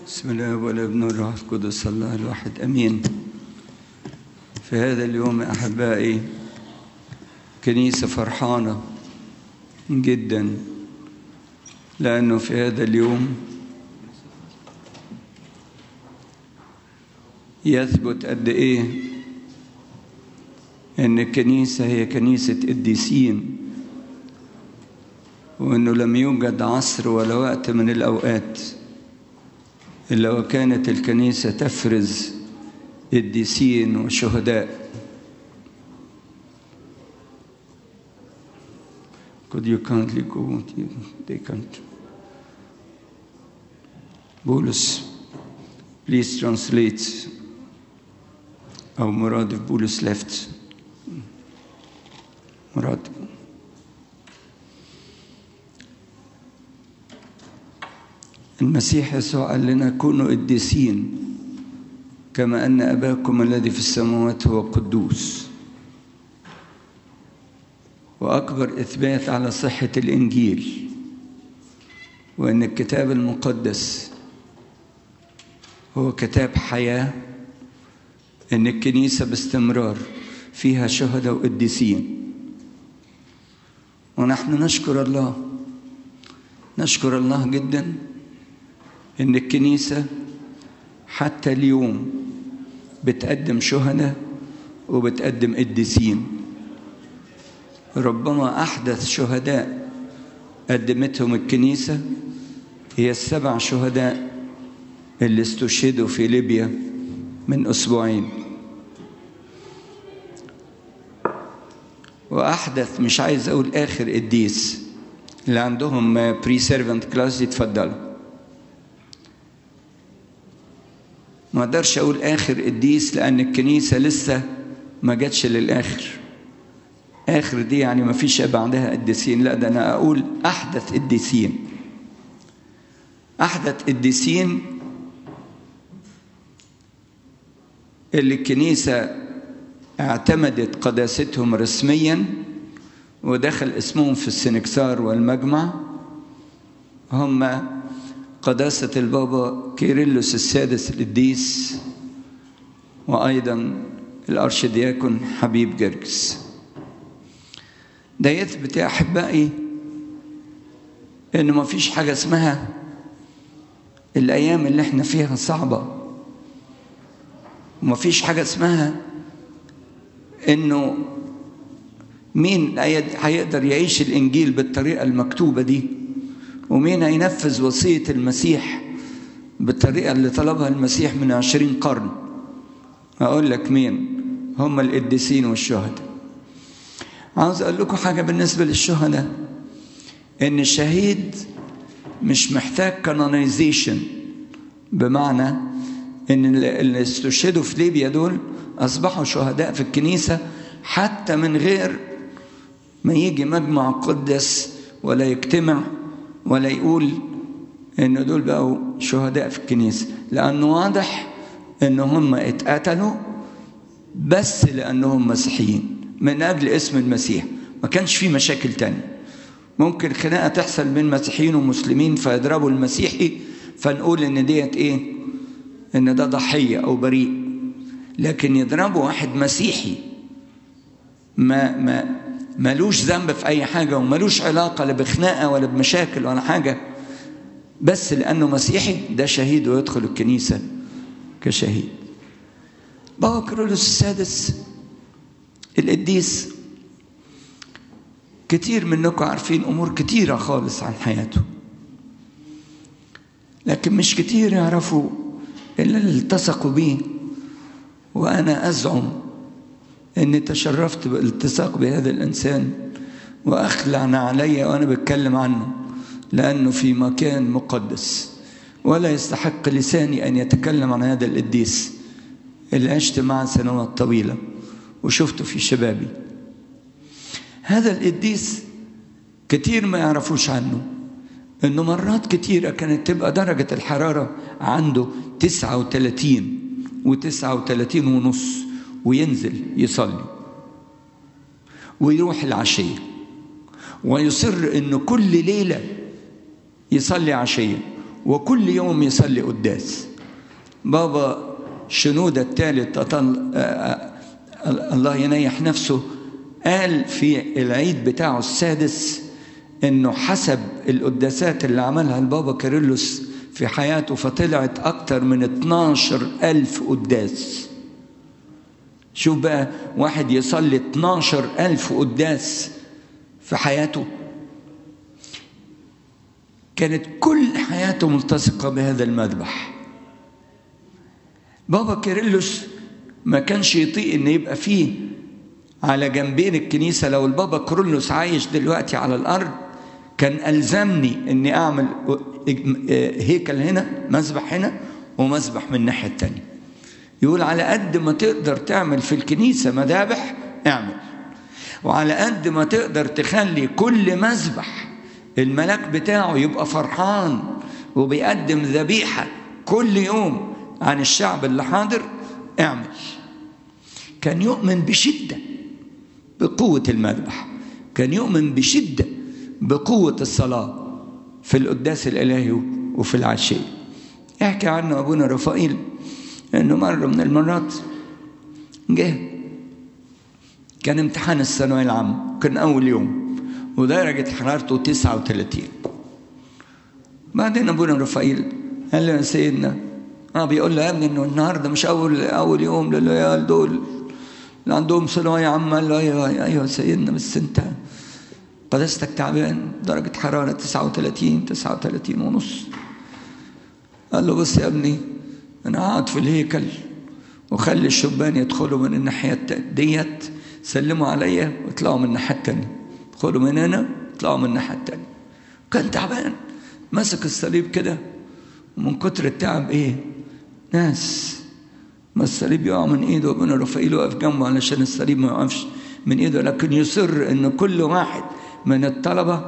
بسم الله والابن والروح القدس الله الواحد امين في هذا اليوم احبائي كنيسه فرحانه جدا لانه في هذا اليوم يثبت قد ايه ان الكنيسه هي كنيسه قديسين وانه لم يوجد عصر ولا وقت من الاوقات الا وكانت الكنيسه تفرز قديسين وشهداء Could you kindly go? They can't. بولس please translate أو مراد if بولس left مراد المسيح يسوع قال لنا كونوا قديسين كما أن أباكم الذي في السماوات هو قدوس وأكبر إثبات على صحة الإنجيل وأن الكتاب المقدس هو كتاب حياة أن الكنيسة باستمرار فيها شهداء وقديسين ونحن نشكر الله نشكر الله جدا ان الكنيسه حتى اليوم بتقدم شهداء وبتقدم قديسين ربما احدث شهداء قدمتهم الكنيسه هي السبع شهداء اللي استشهدوا في ليبيا من اسبوعين واحدث مش عايز اقول اخر قديس اللي عندهم بري سيرفنت كلاس يتفضلوا ما اقدرش اقول اخر قديس لان الكنيسه لسه ما جاتش للاخر اخر دي يعني ما فيش بعدها قديسين لا ده انا اقول احدث قديسين احدث قديسين اللي الكنيسه اعتمدت قداستهم رسميا ودخل اسمهم في السنكسار والمجمع هم قداسة البابا كيرلس السادس القديس وأيضا الأرشدياكون حبيب جرجس ده يثبت يا أحبائي إن ما فيش حاجة اسمها الأيام اللي احنا فيها صعبة وما فيش حاجة اسمها إنه مين هيقدر يعيش الإنجيل بالطريقة المكتوبة دي ومين هينفذ وصية المسيح بالطريقة اللي طلبها المسيح من عشرين قرن أقول لك مين هم القديسين والشهداء عاوز أقول لكم حاجة بالنسبة للشهداء إن الشهيد مش محتاج كانونيزيشن بمعنى إن اللي استشهدوا في ليبيا دول أصبحوا شهداء في الكنيسة حتى من غير ما يجي مجمع قدس ولا يجتمع ولا يقول ان دول بقوا شهداء في الكنيسه لانه واضح ان هم اتقتلوا بس لانهم مسيحيين من اجل اسم المسيح ما كانش في مشاكل تانية ممكن خناقه تحصل بين مسيحيين ومسلمين فيضربوا المسيحي فنقول ان ديت ايه ان ده ضحيه او بريء لكن يضربوا واحد مسيحي ما ما ملوش ذنب في أي حاجة وملوش علاقة لا بخناقة ولا بمشاكل ولا حاجة بس لأنه مسيحي ده شهيد ويدخل الكنيسة كشهيد بابا كيرلس السادس القديس كتير منكم عارفين أمور كتيرة خالص عن حياته لكن مش كتير يعرفوا إلا اللي التصقوا بيه وأنا أزعم اني تشرفت بالالتصاق بهذا الانسان واخلعنا علي وانا بتكلم عنه لانه في مكان مقدس ولا يستحق لساني ان يتكلم عن هذا القديس اللي عشت معه سنوات طويله وشفته في شبابي هذا القديس كتير ما يعرفوش عنه انه مرات كتيره كانت تبقى درجه الحراره عنده 39 و39 ونص وينزل يصلي ويروح العشية ويصر انه كل ليلة يصلي عشية وكل يوم يصلي قداس بابا شنودة الثالث الله ينيح نفسه قال في العيد بتاعه السادس انه حسب القداسات اللي عملها البابا كيرلس في حياته فطلعت اكتر من 12 الف قداس شوف بقى واحد يصلي 12 الف قداس في حياته كانت كل حياته ملتصقة بهذا المذبح بابا كيرلس ما كانش يطيق ان يبقى فيه على جنبين الكنيسة لو البابا كيرلس عايش دلوقتي على الأرض كان ألزمني اني أعمل هيكل هنا مذبح هنا ومذبح من الناحية التانية يقول على قد ما تقدر تعمل في الكنيسة مذابح اعمل وعلى قد ما تقدر تخلي كل مذبح الملاك بتاعه يبقى فرحان وبيقدم ذبيحة كل يوم عن الشعب اللي حاضر اعمل كان يؤمن بشدة بقوة المذبح كان يؤمن بشدة بقوة الصلاة في القداس الإلهي وفي العشية احكي عنه أبونا رفائيل انه مرة من المرات جه كان امتحان الثانوية العامة كان أول يوم ودرجة حرارته 39 بعدين أبونا رفائيل قال له يا سيدنا اه بيقول له يا ابني انه النهارده مش اول اول يوم للعيال دول اللي عندهم ثانويه عامه قال له ايوه ايوه سيدنا بس انت قداستك تعبان درجه حراره 39 39 ونص قال له بص يا ابني انا قاعد في الهيكل وخلي الشبان يدخلوا من الناحيه ديت سلموا عليا واطلعوا من الناحيه الثانيه ادخلوا من هنا اطلعوا من الناحيه الثانيه كان تعبان مسك الصليب كده ومن كتر التعب ايه ناس ما الصليب يقع من ايده ابونا رفائيل واقف جنبه علشان الصليب ما يقفش من ايده لكن يصر ان كل واحد من الطلبه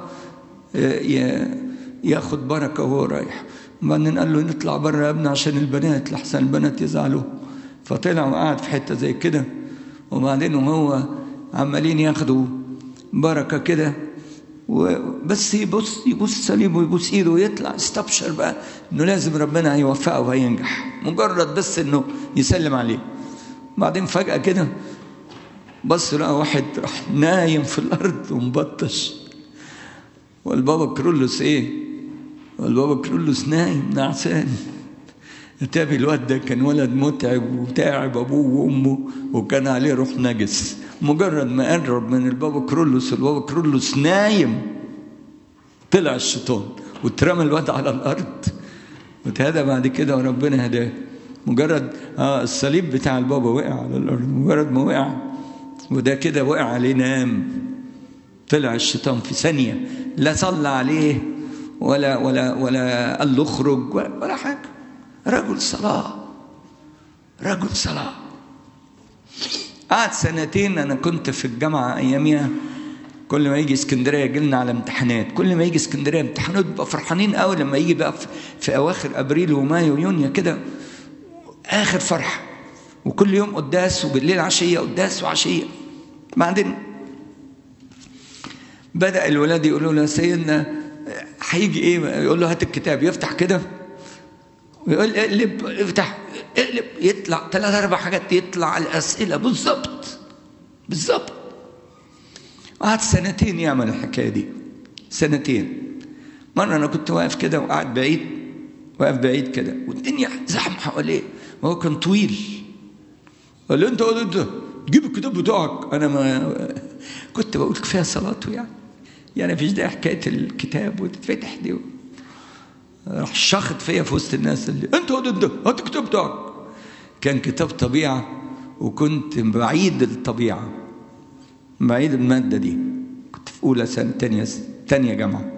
ياخد بركه وهو رايح وبعدين قال له نطلع بره يا ابني عشان البنات لحسن البنات يزعلوا فطلع وقعد في حته زي كده وبعدين وهو عمالين ياخدوا بركه كده وبس يبص يبص صليبه ويبص ايده ويطلع استبشر بقى انه لازم ربنا هيوفقه وهينجح مجرد بس انه يسلم عليه بعدين فجأة كده بص لقى واحد راح نايم في الأرض ومبطش والبابا كرولوس إيه؟ والبابا كرولوس نايم نعسان تابي الواد ده كان ولد متعب وتاعب أبوه وأمه وكان عليه روح نجس مجرد ما قرب من البابا كرولوس البابا كرولوس نايم طلع الشيطان واترمى الواد على الارض واتهدى بعد كده وربنا هداه مجرد آه الصليب بتاع البابا وقع على الارض مجرد ما وقع وده كده وقع عليه نام طلع الشيطان في ثانيه لا صلى عليه ولا ولا ولا قال له اخرج ولا حاجه رجل صلاه رجل صلاه قعد سنتين انا كنت في الجامعه اياميها كل ما يجي اسكندريه يجي لنا على امتحانات كل ما يجي اسكندريه امتحانات بقى فرحانين قوي لما يجي بقى في, في اواخر ابريل ومايو ويونيو كده اخر فرحه وكل يوم قداس وبالليل عشيه قداس وعشيه بعدين بدا الولاد يقولوا له سيدنا هيجي ايه يقول له هات الكتاب يفتح كده ويقول اقلب افتح اقلب يطلع ثلاث اربع حاجات يطلع الاسئله بالظبط بالظبط قعد سنتين يعمل الحكايه دي سنتين مره انا كنت واقف كده وقاعد بعيد واقف بعيد كده والدنيا زحمه حواليه وهو كان طويل قال له انت قول انت جيب الكتاب بتاعك انا ما كنت بقول كفايه صلاته يعني يعني مفيش داعي حكايه الكتاب وتتفتح دي راح شخط فيا في وسط الناس اللي انت قول انت هات الكتاب بتاعك كان كتاب طبيعه وكنت بعيد الطبيعه بعيد المادة دي كنت في أولى سنة تانية تانية جامعة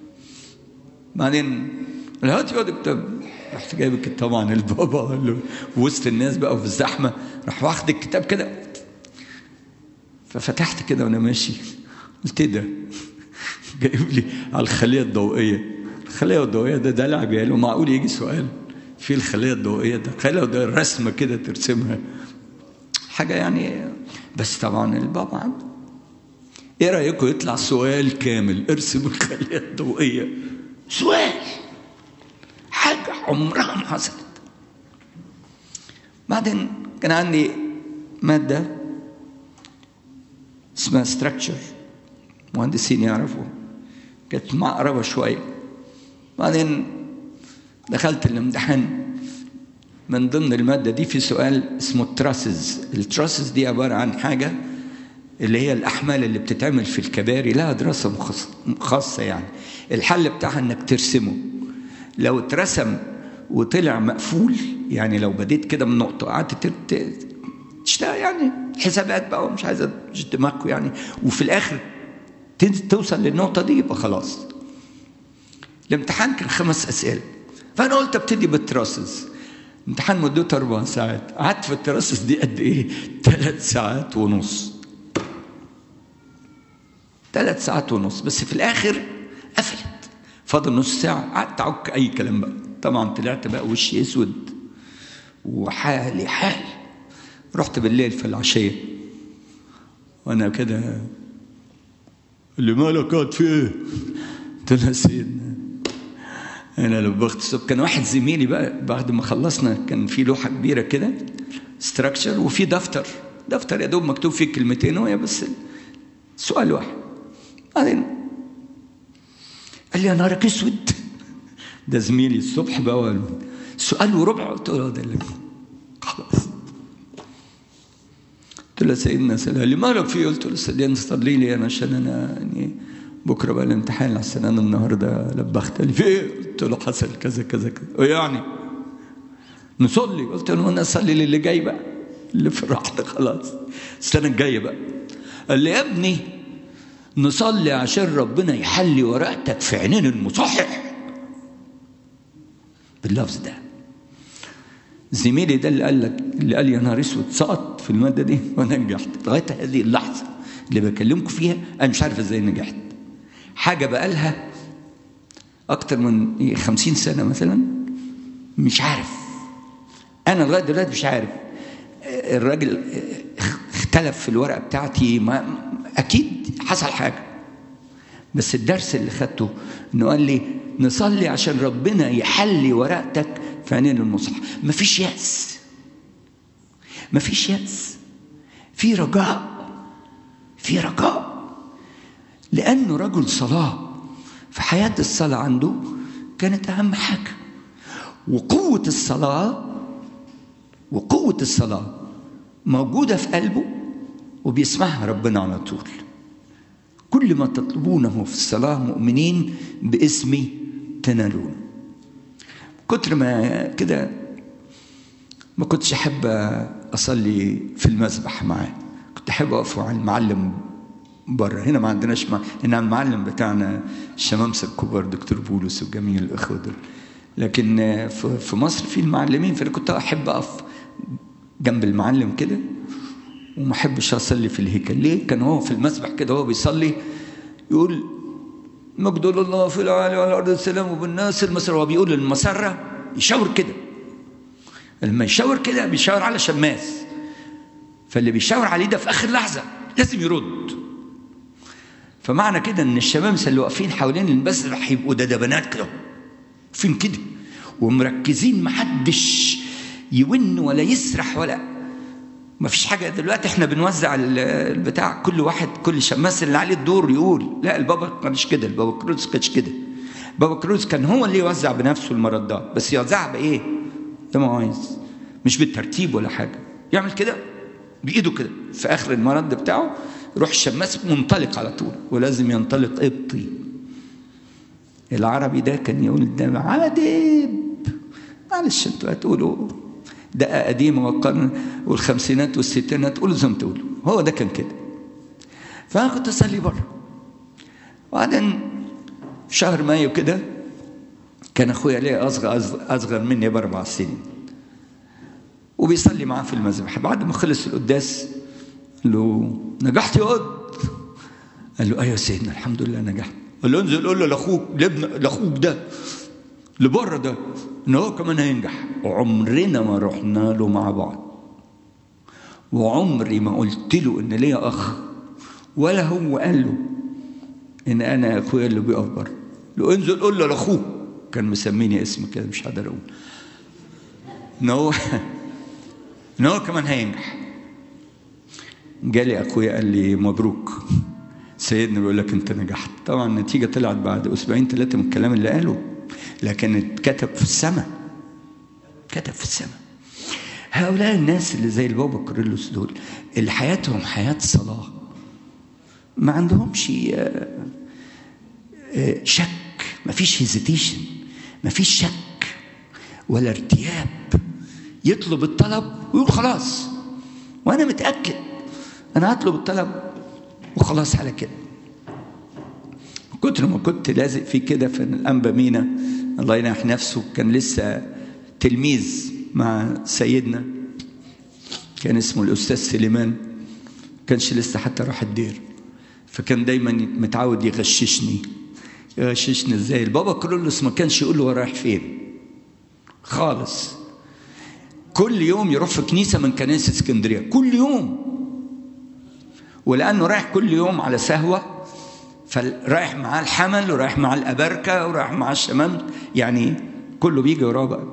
بعدين هات يا كتاب رحت جايب الكتاب طبعا البابا قال له وسط الناس بقى وفي الزحمة راح واخد الكتاب كده ففتحت كده وأنا ماشي قلت ده جايب لي على الخلية الضوئية الخلية الضوئية ده ده لعب يعني معقول يجي سؤال في الخلية الضوئية ده خلية ده رسمة كده ترسمها حاجة يعني بس طبعا البابا عنده ايه رايكم يطلع سؤال كامل ارسم الخليه الضوئيه سؤال حاجه عمرها ما حصلت بعدين كان عندي ماده اسمها ستراكشر مهندسين يعرفوا كانت مقربة شوية بعدين دخلت الامتحان من ضمن المادة دي في سؤال اسمه التراسز التراسز دي عبارة عن حاجة اللي هي الأحمال اللي بتتعمل في الكباري لها دراسة خاصة يعني الحل بتاعها إنك ترسمه لو اترسم وطلع مقفول يعني لو بديت كده من نقطة قعدت تشتغل يعني حسابات بقى ومش عايزة مش دماغكم يعني وفي الآخر توصل للنقطة دي يبقى خلاص الامتحان كان خمس أسئلة فأنا قلت ابتدي بالتراسز امتحان مدته أربع ساعات قعدت في التراسز دي قد إيه؟ ثلاث ساعات ونص ثلاث ساعات ونص بس في الآخر قفلت فاضل نص ساعة قعدت أعك أي كلام بقى طبعا طلعت بقى وشي أسود وحالي حال رحت بالليل في العشية وأنا كده اللي مالك قاعد في ايه؟ قلت له سيدنا انا لبخت الصبح كان واحد زميلي بقى بعد ما خلصنا كان في لوحه كبيره كده ستراكشر وفي دفتر دفتر يا دوب مكتوب فيه كلمتين وهي بس سؤال واحد بعدين قال لي يا نهارك اسود ده زميلي الصبح بقى سؤال وربع قلت له ده اللي خلاص قلت له سيدنا سلام لي مالك فيه قلت له سيدنا صلي لي انا عشان انا يعني بكره بقى الامتحان عشان انا النهارده لبخت قال لي في ايه؟ قلت له حصل كذا كذا كذا يعني نصلي قلت له انا اصلي للي جاي بقى اللي فرحت خلاص السنه الجايه بقى قال لي يا ابني نصلي عشان ربنا يحلي ورقتك في عينين المصحح باللفظ ده زميلي ده اللي قال لك اللي قال يا نهار اسود سقط في الماده دي وانا نجحت لغايه هذه اللحظه اللي بكلمكم فيها انا مش عارف ازاي نجحت حاجه بقالها اكتر من خمسين سنه مثلا مش عارف انا لغايه دلوقتي مش عارف الراجل اختلف في الورقه بتاعتي ما اكيد حصل حاجه بس الدرس اللي خدته انه قال لي نصلي عشان ربنا يحلي ورقتك في عينين المصحف مفيش يأس مفيش يأس في رجاء في رجاء لأنه رجل صلاة في حياة الصلاة عنده كانت أهم حاجة وقوة الصلاة وقوة الصلاة موجودة في قلبه وبيسمعها ربنا على طول كل ما تطلبونه في الصلاة مؤمنين باسمي تنالون كتر ما كده ما كنتش أحب أصلي في المسبح معاه كنت أحب أقف مع المعلم بره هنا ما عندناش مع... هنا المعلم بتاعنا الشمامسة الكبار دكتور بولس وجميع الأخوة دول لكن في مصر في المعلمين فأنا كنت أحب أقف جنب المعلم كده وما احبش اصلي في الهيكل ليه كان هو في المسبح كده وهو بيصلي يقول مجد الله في العالي وعلى الارض السلام وبالناس المسر هو بيقول المسره يشاور كده لما يشاور كده بيشاور على شماس فاللي بيشاور عليه ده في اخر لحظه لازم يرد فمعنى كده ان الشمامسه اللي واقفين حوالين المسرح يبقوا دبنات كده واقفين كده ومركزين محدش يون ولا يسرح ولا ما فيش حاجة دلوقتي احنا بنوزع البتاع كل واحد كل شماس اللي عليه الدور يقول لا البابا ما كانش كده البابا كروز كانش كده بابا كروز كان هو اللي يوزع بنفسه المردات بس يوزعها بايه؟ زي ما هو عايز مش بالترتيب ولا حاجة يعمل كده بإيده كده في آخر المرد بتاعه يروح الشماس منطلق على طول ولازم ينطلق قبطي العربي ده كان يقول ده عادب معلش انتوا هتقولوا دقة قديمة والقرن والخمسينات والستينات قولوا زي ما تقولوا هو ده كان كده فأنا كنت أصلي بره وبعدين في شهر مايو كده كان أخويا ليه أصغر أصغر مني بأربع سنين وبيصلي معاه في المذبح بعد ما خلص القداس قال له نجحت يا قد قال له أيوة سيدنا الحمد لله نجحت قال له انزل قول له لأخوك لابن لأخوك ده اللي بره ده ان هو كمان هينجح وعمرنا ما رحنا له مع بعض وعمري ما قلت له ان ليا اخ ولا هو قال له ان انا اخويا اللي بيقف بره له انزل قول له لاخوك كان مسميني اسم كده مش هقدر اقول ان هو ان هو كمان هينجح جالي اخويا قال لي مبروك سيدنا بيقول لك انت نجحت طبعا النتيجه طلعت بعد اسبوعين ثلاثه من الكلام اللي قاله لكن اتكتب في السماء كتب في السماء هؤلاء الناس اللي زي البابا كوريلوس دول اللي حياتهم حياه صلاه ما عندهمش شك ما فيش هيزيتيشن ما فيش شك ولا ارتياب يطلب الطلب ويقول خلاص وانا متاكد انا هطلب الطلب وخلاص على كده كتر ما كنت لازق فيه كده في الانبا مينا الله ينح نفسه كان لسه تلميذ مع سيدنا كان اسمه الاستاذ سليمان كانش لسه حتى راح الدير فكان دايما متعود يغششني يغششني ازاي البابا كرولوس ما كانش يقول له هو رايح فين خالص كل يوم يروح في كنيسه من كنائس اسكندريه كل يوم ولانه رايح كل يوم على سهوه فرايح معاه الحمل ورايح معاه الابركه ورايح معاه الشمام يعني كله بيجي وراه بقى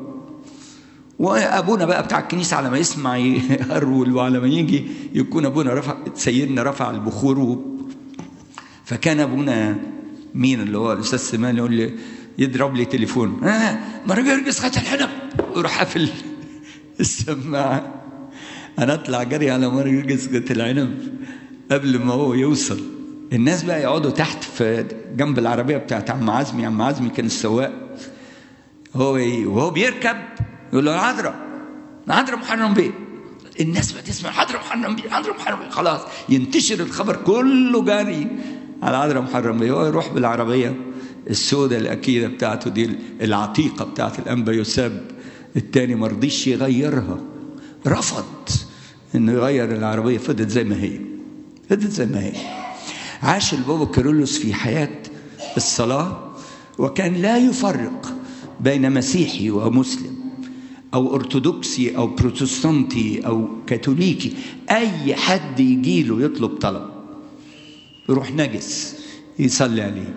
وابونا بقى بتاع الكنيسه على ما يسمع يهرول وعلى ما يجي يكون ابونا رفع سيدنا رفع البخور و... فكان ابونا مين اللي هو الاستاذ سمان يقول لي يضرب لي تليفون اه ما جرجس خد الحنب ويروح قافل السماعه انا اطلع جري على مار جرجس خد العنب قبل ما هو يوصل الناس بقى يقعدوا تحت في جنب العربيه بتاعت عم عزمي عم عزمي كان السواق هو وهو بيركب يقول له العذراء العذراء محرم بيه الناس بقى تسمع حضرة محرم بيه حضرة محرم بيه خلاص ينتشر الخبر كله جاري على عذراء محرم بيه هو يروح بالعربية السوداء الأكيدة بتاعته دي العتيقة بتاعت الأنبا يساب التاني ما رضيش يغيرها رفض انه يغير العربية فضلت زي ما هي فضلت زي ما هي عاش البابا كيرلس في حياة الصلاة وكان لا يفرق بين مسيحي ومسلم او ارثوذكسي او بروتستانتي او كاثوليكي اي حد يجي له يطلب طلب يروح نجس يصلي عليه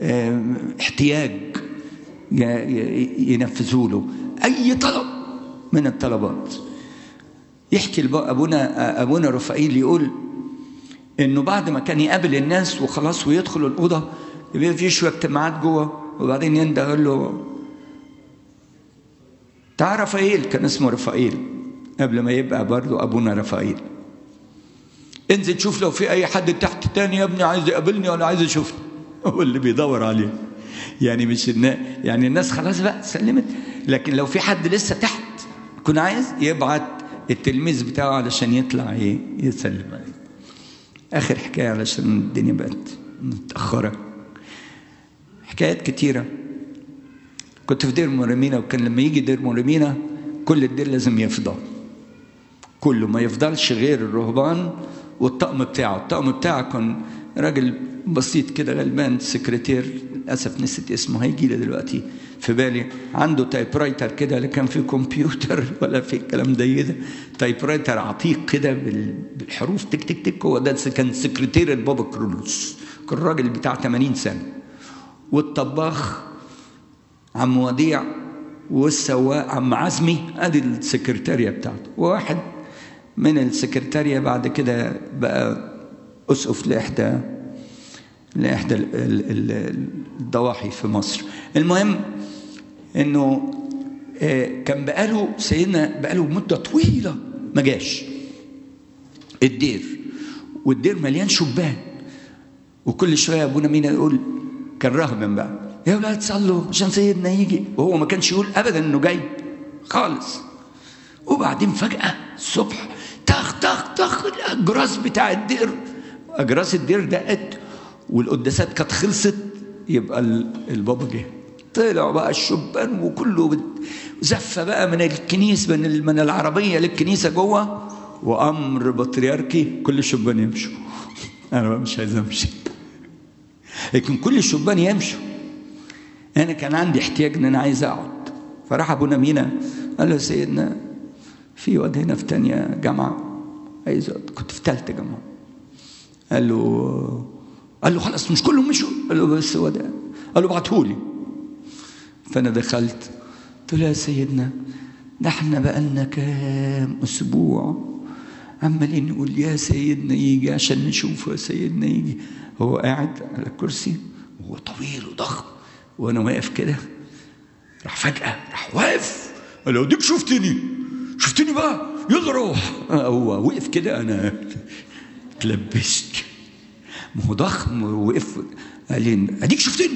احتياج ينفذوا له اي طلب من الطلبات يحكي ابونا ابونا رفائيل يقول انه بعد ما كان يقابل الناس وخلاص ويدخل الاوضه يبقى في شويه اجتماعات جوه وبعدين ينده يقول له تعال رفائيل كان اسمه رفائيل قبل ما يبقى برضه ابونا رفائيل انزل شوف لو في اي حد تحت تاني يا ابني عايز يقابلني ولا عايز يشوفني هو اللي بيدور عليه يعني مش الناس يعني الناس خلاص بقى سلمت لكن لو في حد لسه تحت يكون عايز يبعت التلميذ بتاعه علشان يطلع ايه يسلم عليه اخر حكايه علشان الدنيا بقت متاخره حكايات كتيره كنت في دير مريمينا وكان لما يجي دير مريمينا كل الدير لازم يفضى كله ما يفضلش غير الرهبان والطقم بتاعه الطقم بتاعه كان راجل بسيط كده غلبان سكرتير للاسف نسيت اسمه هيجي لي دلوقتي في بالي عنده تايب رايتر كده لا كان في كمبيوتر ولا في الكلام ده ده تايب رايتر عتيق كده بالحروف تك تك تك هو ده كان سكرتير البابا كرولوس كان راجل بتاع 80 سنه والطباخ عم وديع والسواق عم عزمي ادي السكرتاريه بتاعته وواحد من السكرتاريه بعد كده بقى اسقف لاحدى لاحدى الضواحي في مصر المهم انه كان بقاله سيدنا بقاله مده طويله ما جاش الدير والدير مليان شبان وكل شويه ابونا مينا يقول كان رهبا بقى يا ولاد صلوا عشان سيدنا يجي وهو ما كانش يقول ابدا انه جاي خالص وبعدين فجاه الصبح طخ طخ طخ الاجراس بتاع الدير اجراس الدير دقت والقداسات كانت خلصت يبقى البابا جه طلعوا بقى الشبان وكله زفه بقى من الكنيس من من العربيه للكنيسه جوه وامر بطريركي كل الشبان يمشوا انا بقى مش عايز امشي لكن كل الشبان يمشوا انا كان عندي احتياج ان انا عايز اقعد فراح ابونا مينا قال له سيدنا في واد هنا في تانية جامعة عايز أقعد. كنت في تالتة جامعة قال له قال له خلاص مش كلهم مشوا قال له بس هو ده قال له ابعتهولي فانا دخلت قلت له يا سيدنا ده احنا بقالنا كام اسبوع عمالين نقول يا سيدنا يجي عشان نشوفه يا سيدنا يجي هو قاعد على الكرسي وهو طويل وضخم وانا واقف كده راح فجأة راح واقف قال له ديك شفتني شفتني بقى يلا روح هو وقف كده انا اتلبست ما هو ضخم ووقف قال لي اديك شفتني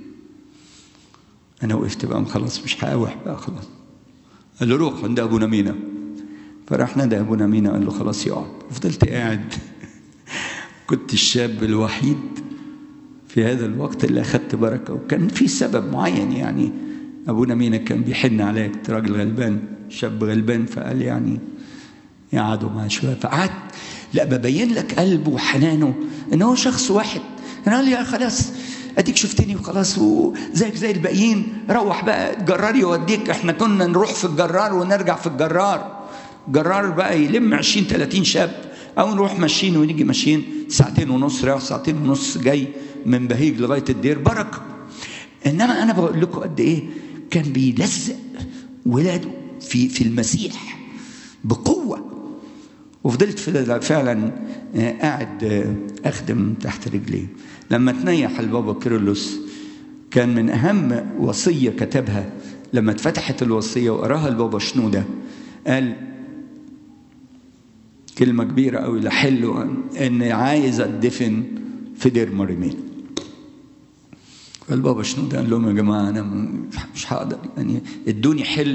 انا وقفت بقى خلاص مش هقاوح بقى خلاص قال له روح عند ابونا مينا فراح نادى ابونا مينا قال له خلاص يقعد فضلت قاعد كنت الشاب الوحيد في هذا الوقت اللي اخذت بركه وكان في سبب معين يعني ابونا مينا كان بيحن عليا كنت راجل غلبان شاب غلبان فقال يعني يقعدوا معاه شويه فقعدت لا ببين لك قلبه وحنانه ان هو شخص واحد انا قال لي يا خلاص اديك شفتني وخلاص وزيك زي الباقيين روح بقى الجرار يوديك احنا كنا نروح في الجرار ونرجع في الجرار جرار بقى يلم 20 30 شاب او نروح ماشيين ونيجي ماشيين ساعتين ونص رايح ساعتين ونص جاي من بهيج لغايه الدير بركه انما انا بقول لكم قد ايه كان بيلزق ولاده في في المسيح بقوه وفضلت فعلا قاعد اخدم تحت رجليه لما تنيح البابا كيرلس كان من اهم وصيه كتبها لما اتفتحت الوصيه وقراها البابا شنوده قال كلمة كبيرة قوي لحلو إن عايز أدفن في دير مريمين. فالبابا شنودة قال لهم يا جماعة أنا مش هقدر يعني ادوني حل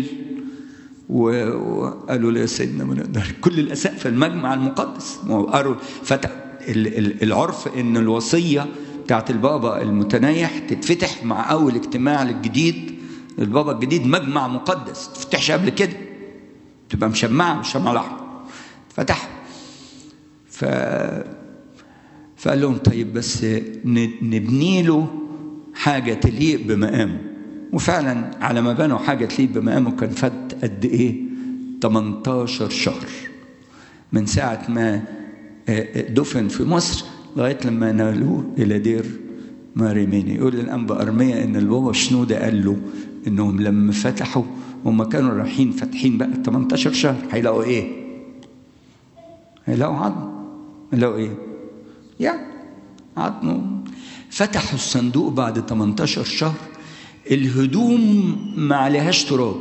وقالوا لي يا سيدنا ما نقدر كل الأسقف المجمع المقدس قالوا فتح العرف إن الوصية بتاعت البابا المتنيح تتفتح مع أول اجتماع للجديد البابا الجديد مجمع مقدس تفتحش قبل كده تبقى مشمعة مش شمعة لحمة فتح ف فقال لهم طيب بس نبني له حاجه تليق بمقامه وفعلا على ما بنوا حاجه تليق بمقامه كان فات قد ايه 18 شهر من ساعه ما دفن في مصر لغايه لما نالوه الى دير ماريميني يقول الانبا ارميا ان البابا شنوده قال له انهم لما فتحوا هم كانوا رايحين فاتحين بقى 18 شهر هيلاقوا ايه؟ هيلاقوا عظم هيلاقوا ايه؟ يعني عظم فتحوا الصندوق بعد 18 شهر الهدوم ما عليهاش تراب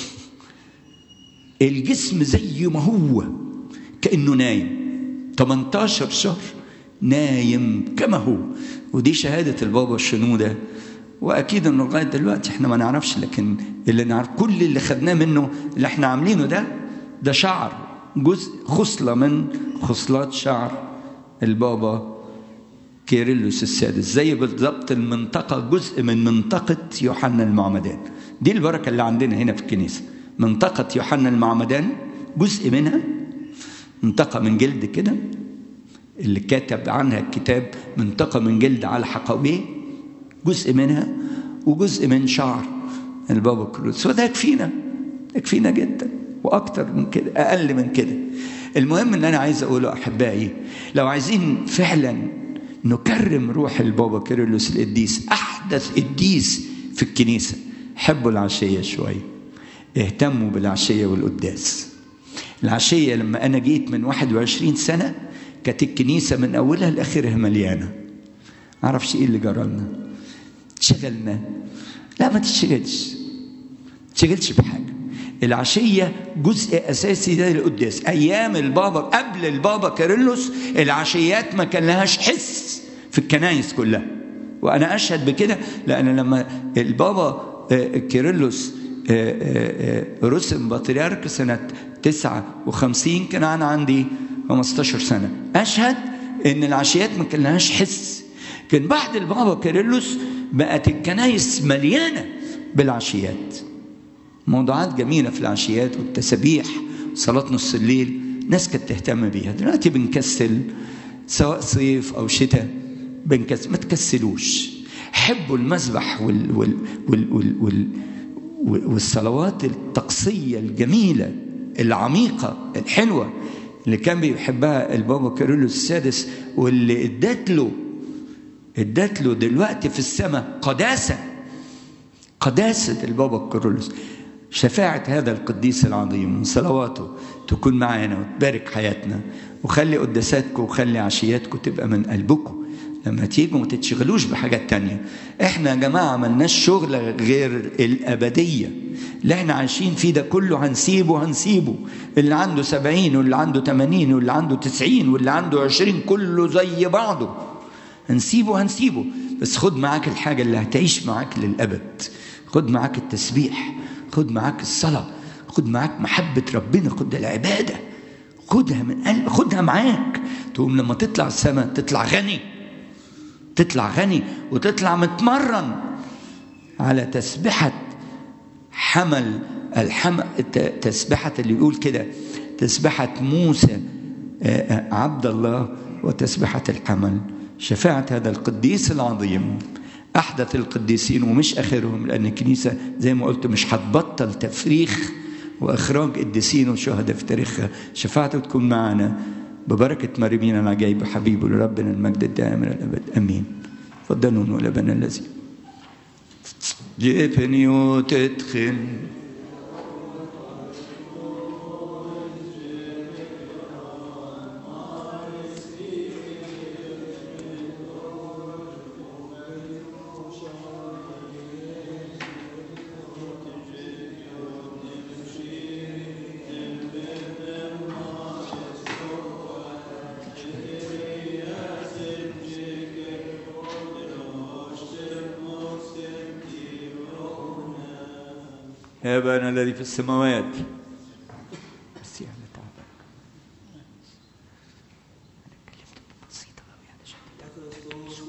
الجسم زي ما هو كانه نايم 18 شهر نايم كما هو ودي شهاده البابا الشنوده واكيد انه لغايه دلوقتي احنا ما نعرفش لكن اللي نعرف كل اللي خدناه منه اللي احنا عاملينه ده ده شعر جزء خصله من خصلات شعر البابا كيرلس السادس زي بالضبط المنطقة جزء من منطقة يوحنا المعمدان دي البركة اللي عندنا هنا في الكنيسة منطقة يوحنا المعمدان جزء منها منطقة من جلد كده اللي كاتب عنها الكتاب منطقة من جلد على حقويه جزء منها وجزء من شعر البابا كيرلس وده يكفينا يكفينا جدا واكتر من كده اقل من كده المهم ان انا عايز اقوله احبائي لو عايزين فعلا نكرم روح البابا كيرلس القديس احدث قديس في الكنيسه حبوا العشيه شويه اهتموا بالعشيه والقداس العشيه لما انا جيت من 21 سنه كانت الكنيسه من اولها لاخرها مليانه معرفش ايه اللي جرى لنا اتشغلنا لا ما تتشغلش ما تتشغلش بحاجه العشية جزء أساسي ده القداس أيام البابا قبل البابا كيرلس العشيات ما كان لهاش حس في الكنايس كلها وأنا أشهد بكده لأن لما البابا كيرلس رسم بطريرك سنة 59 كان أنا عندي 15 سنة أشهد إن العشيات ما كان لهاش حس كان بعد البابا كيرلس بقت الكنايس مليانة بالعشيات موضوعات جميله في العشيات والتسابيح صلاه نص الليل ناس كانت تهتم بيها دلوقتي بنكسل سواء صيف او شتاء بنكسل ما تكسلوش حبوا المسبح وال وال وال وال وال والصلوات الطقسيه الجميله العميقه الحلوه اللي كان بيحبها البابا كيرلس السادس واللي ادت له ادت له دلوقتي في السماء قداسه قداسة البابا كيرلس شفاعة هذا القديس العظيم وصلواته تكون معنا وتبارك حياتنا وخلي قداساتكم وخلي عشياتكم تبقى من قلبكم لما تيجوا ما تتشغلوش بحاجات تانية احنا يا جماعة ملناش شغل غير الأبدية اللي احنا عايشين فيه ده كله هنسيبه هنسيبه اللي عنده سبعين واللي عنده تمانين واللي عنده تسعين واللي عنده عشرين كله زي بعضه هنسيبه هنسيبه بس خد معاك الحاجة اللي هتعيش معاك للأبد خد معاك التسبيح خد معاك الصلاة خد معاك محبة ربنا خد العبادة خدها من قلب خدها معاك تقوم لما تطلع السماء تطلع غني تطلع غني وتطلع متمرن على تسبحة حمل الحم تسبحة اللي يقول كده تسبحة موسى عبد الله وتسبحة الحمل شفاعة هذا القديس العظيم أحدث القديسين ومش آخرهم لأن الكنيسة زي ما قلت مش هتبطل تفريخ وإخراج قديسين وشهداء في تاريخها شفاعته تكون معنا ببركة مريمين العجائب حبيب لربنا المجد الدائم إلى الأبد أمين تفضلوا نقول أبنا الذي جئتني وتدخل يا أبانا الذي في السماوات بس يعني تعبك أنا اتكلمت بسيطة أوي يعني عشان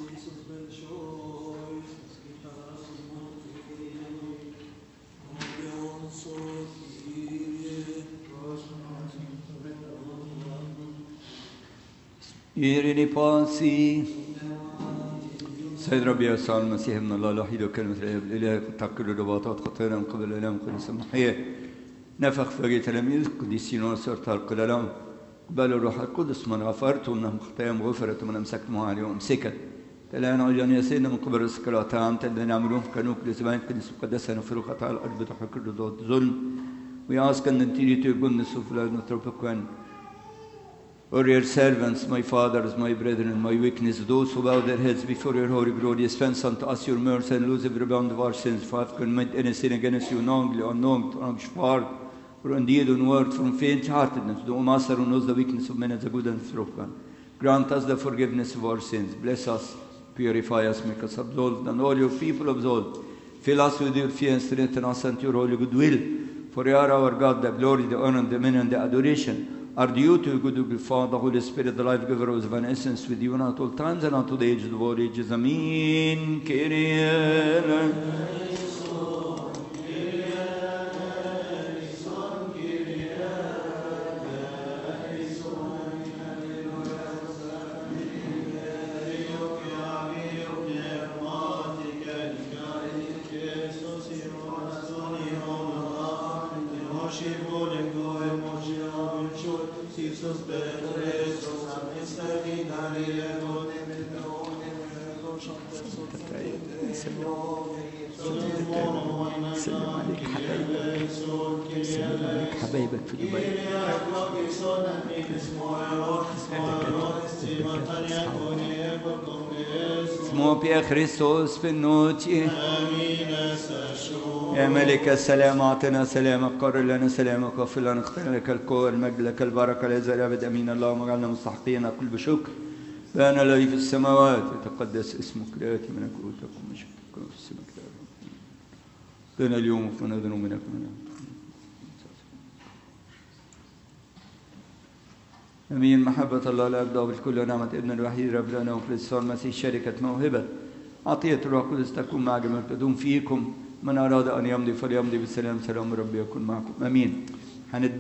يريني باسي سيد ربي يسوع المسيح من الله الوحيد وكلمة الآب الإله تقل الرباطات خطيرا من قبل الإله كل سمحية نفخ في تلاميذ قديسين وصرت القل لهم قبلوا الروح القدس من غفرت ومنهم خطاياهم غفرت ومن أمسكتم عليهم أمسكت تلانا عجان يا سيدنا من قبل السكرات عام تلنا يعملون في كانوك لزمان قدس مقدسة نفروا خطايا الأرض بتحك الرضوات ظلم We ask and continue to your goodness of Lord Notropoquan. Or your servants, my fathers, my brethren, my weakness, those who bow their heads before your holy glory, dispense unto us your mercy and lose every bound of our sins, for I have committed any sin against you, knowingly or unknowingly, wrong far, for indeed on word, from faint-heartedness, the O Master who knows the weakness of men and the good and through one. Grant us the forgiveness of our sins. Bless us, purify us, make us absolved, and all your people absolved. Fill us with your fear and strengthen us unto your holy goodwill. For you are our God, the glory, the honor, the men, and the adoration are due to you, good Father, Holy Spirit, the life giver who is of an essence with you and at all times and unto the age of all ages. Amen. Kyrie. سلم عليك حبايبك سلم عليك حبايبك في دبي اسمه بيا خريستوس في النوتي يا ملك السلام اعطنا سلامك قرر لنا سلامك واغفر لنا اختار لك القوة المجد لك البركة لا يزال ابد امين اللهم اجعلنا مستحقين كل بشكر فانا الذي في السماوات يتقدس اسمك لا ياتي ملكوتك ومشيئتك في السماء لنا اليوم وفنا ذنوبنا كلنا امين محبة الله لا يبدأ بالكل ونعمة ابن الوحيد رب لنا وخلص المسيح شركة موهبة عطية الروح القدس تكون مع جميع تدوم فيكم من أراد أن يمضي فليمضي بالسلام سلام ربي يكون معكم امين